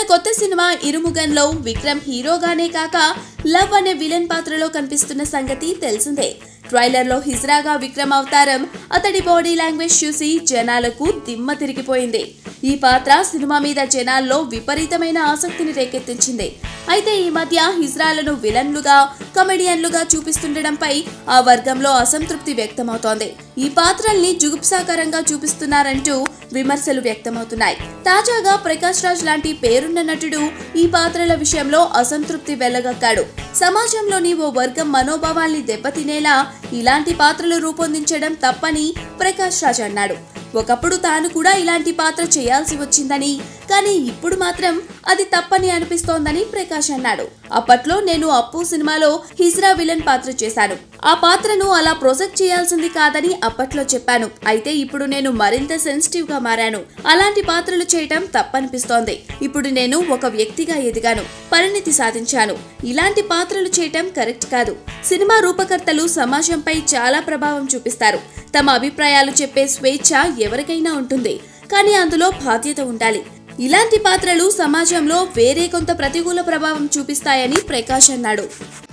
కొత్త సినిమా ఇరుముగన్లో విక్రమ్ హీరోగానే కాక లవ్ అనే విలన్ పాత్రలో కనిపిస్తున్న సంగతి తెలిసిందే ట్రైలర్లో హిజ్రాగా విక్రమ్ అవతారం అతడి బాడీ లాంగ్వేజ్ చూసి జనాలకు దిమ్మ తిరిగిపోయింది ఈ పాత్ర సినిమా మీద జనాల్లో విపరీతమైన ఆసక్తిని రేకెత్తించింది అయితే ఈ మధ్య హిజ్రాలను విలన్లుగా కమెడియన్లుగా చూపిస్తుండడంపై ఆ వర్గంలో అసంతృప్తి వ్యక్తమవుతోంది ఈ పాత్రల్ని జుగుప్సాకరంగా చూపిస్తున్నారంటూ విమర్శలు వ్యక్తమవుతున్నాయి తాజాగా ప్రకాష్ రాజ్ లాంటి పేరున్న నటుడు ఈ పాత్రల విషయంలో అసంతృప్తి వెళ్లగక్కాడు సమాజంలోని ఓ వర్గం మనోభావాల్ని దెబ్బతినేలా ఇలాంటి పాత్రలు రూపొందించడం తప్పని ప్రకాష్ రాజ్ అన్నాడు ఒకప్పుడు తాను కూడా ఇలాంటి పాత్ర చేయాల్సి వచ్చిందని కానీ ఇప్పుడు మాత్రం అది తప్పని అనిపిస్తోందని ప్రకాష్ అన్నాడు అప్పట్లో నేను అప్పు సినిమాలో హిజ్రా విలన్ పాత్ర చేశాను ఆ పాత్రను అలా ప్రొజెక్ట్ చేయాల్సింది కాదని అప్పట్లో చెప్పాను అయితే ఇప్పుడు నేను మరింత సెన్సిటివ్ గా మారాను అలాంటి పాత్రలు చేయటం తప్పనిపిస్తోంది ఇప్పుడు నేను ఒక వ్యక్తిగా ఎదిగాను పరిణితి సాధించాను ఇలాంటి పాత్రలు చేయటం కరెక్ట్ కాదు సినిమా రూపకర్తలు సమాజంపై చాలా ప్రభావం చూపిస్తారు తమ అభిప్రాయాలు చెప్పే స్వేచ్ఛ ఎవరికైనా ఉంటుంది కానీ అందులో బాధ్యత ఉండాలి ఇలాంటి పాత్రలు సమాజంలో వేరే కొంత ప్రతికూల ప్రభావం చూపిస్తాయని ప్రకాష్ అన్నాడు